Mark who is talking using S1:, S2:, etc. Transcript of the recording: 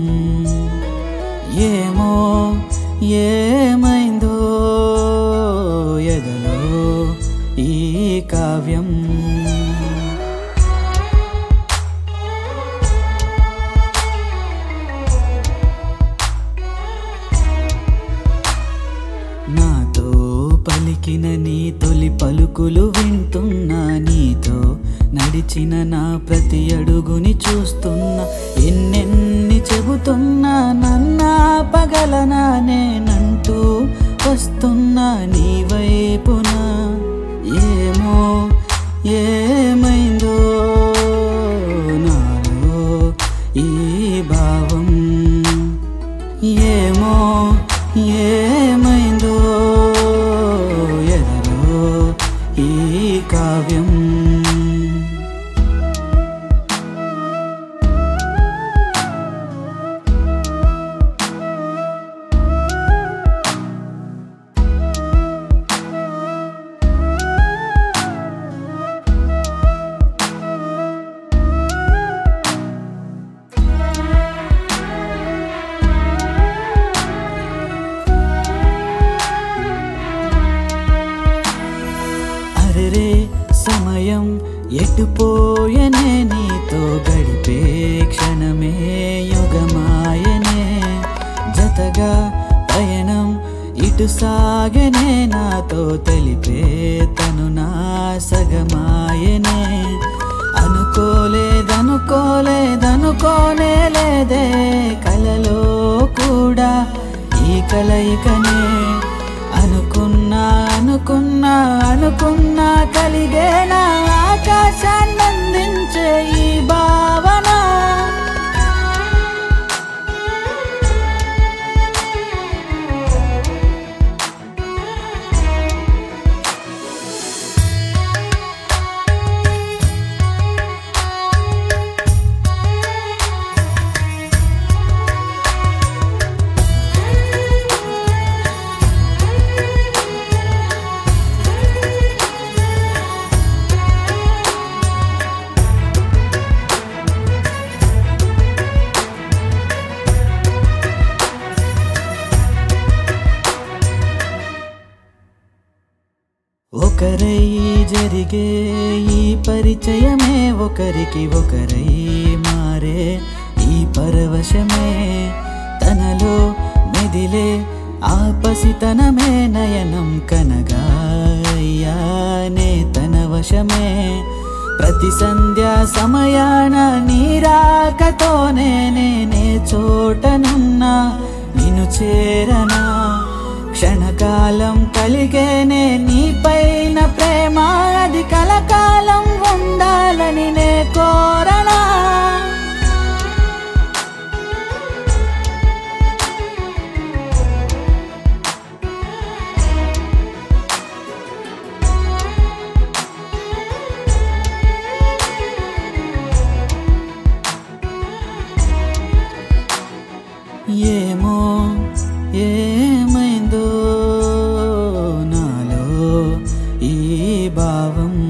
S1: ఏమో ఏమైందో ఎదలో ఈ కావ్యం నాతో పలికిన నీ తొలి పలుకులు వింటున్నా నీతో నడిచిన నా ప్రతి అడుగుని చూస్తున్నా ఎన్నెన్ని చెబుతున్నా నన్నా పగలనా నేనంటూ వస్తున్నా నీ వైపున ఏమో ఏమైందో నాలో ఈ భావం ఏమో ఏమైందో ఎదలో ఈ కావ్యం అరెరే సమయం ఎటుపోయనే నీతో గడిపే క్షణమే యుగమాయనే జతగా పయనం ఇటు సాగనే నాతో తెలిపే తను నా సగమాయనే అనుకోలేదనుకోలేదనుకోనే లేదే కలలో కూడా ఈ కలయికనే అనుకున్నా అనుకున్నా అనుకున్నా కలిగేనా ఆకాశాన్ని అందించే ఈ భావన ఒకరై జరిగే ఈ పరిచయమే ఒకరికి ఒకరై మారే ఈ పరవశమే తనలో మెదిలే ఆ పసితనమే నయనం కనగా అయ్యానే తన వశమే ప్రతి సంధ్యా సమయాన నీరాకతోనే నేనే చోటనున్నా నిన్ను చేరనా క్షణకాలం కలిగేనే నీపైన ప్రేమ అది కలకాలం ఉండాలని నే కోరనా ఏమో ఏమైందో నాలో ఈ భావం